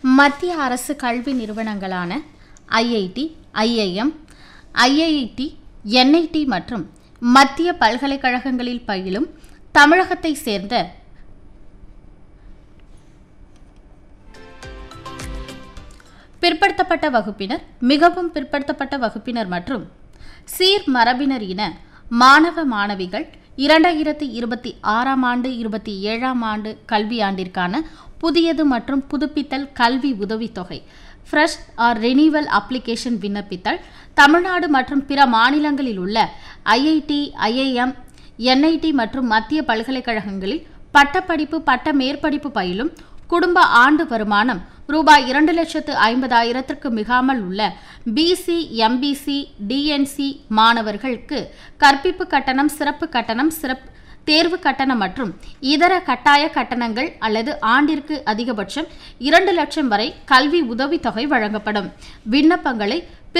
மத்திய அரசு கல்வி நிறுவனங்களான ஐஐடி ஐஐஎம் ஐஐடி என்ஐடி மற்றும் மத்திய பல்கலைக்கழகங்களில் பயிலும் தமிழகத்தை சேர்ந்த பிற்படுத்தப்பட்ட வகுப்பினர் மிகவும் பிற்படுத்தப்பட்ட வகுப்பினர் மற்றும் சீர் மரபினர் இன மாணவ மாணவிகள் இரண்டாயிரத்தி இருபத்தி ஆறாம் ஆண்டு இருபத்தி ஏழாம் ஆண்டு கல்வியாண்டிற்கான புதியது மற்றும் புதுப்பித்தல் கல்வி உதவித்தொகை ஃப்ரெஷ் ஆர் ரெனிவல் அப்ளிகேஷன் விண்ணப்பித்தல் தமிழ்நாடு மற்றும் பிற மாநிலங்களில் உள்ள ஐஐடி ஐஐஎம் என்ஐடி மற்றும் மத்திய பல்கலைக்கழகங்களில் பட்டப்படிப்பு பட்ட மேற்படிப்பு பயிலும் குடும்ப ஆண்டு வருமானம் ரூபாய் இரண்டு லட்சத்து ஐம்பதாயிரத்திற்கு மிகாமல் உள்ள பிசி எம்பிசி டிஎன்சி மாணவர்களுக்கு கற்பிப்பு கட்டணம் சிறப்பு கட்டணம் சிறப்பு தேர்வு கட்டணம் மற்றும் இதர கட்டாய கட்டணங்கள் அல்லது ஆண்டிற்கு அதிகபட்சம் இரண்டு லட்சம் வரை கல்வி உதவித்தொகை வழங்கப்படும் விண்ணப்பங்களை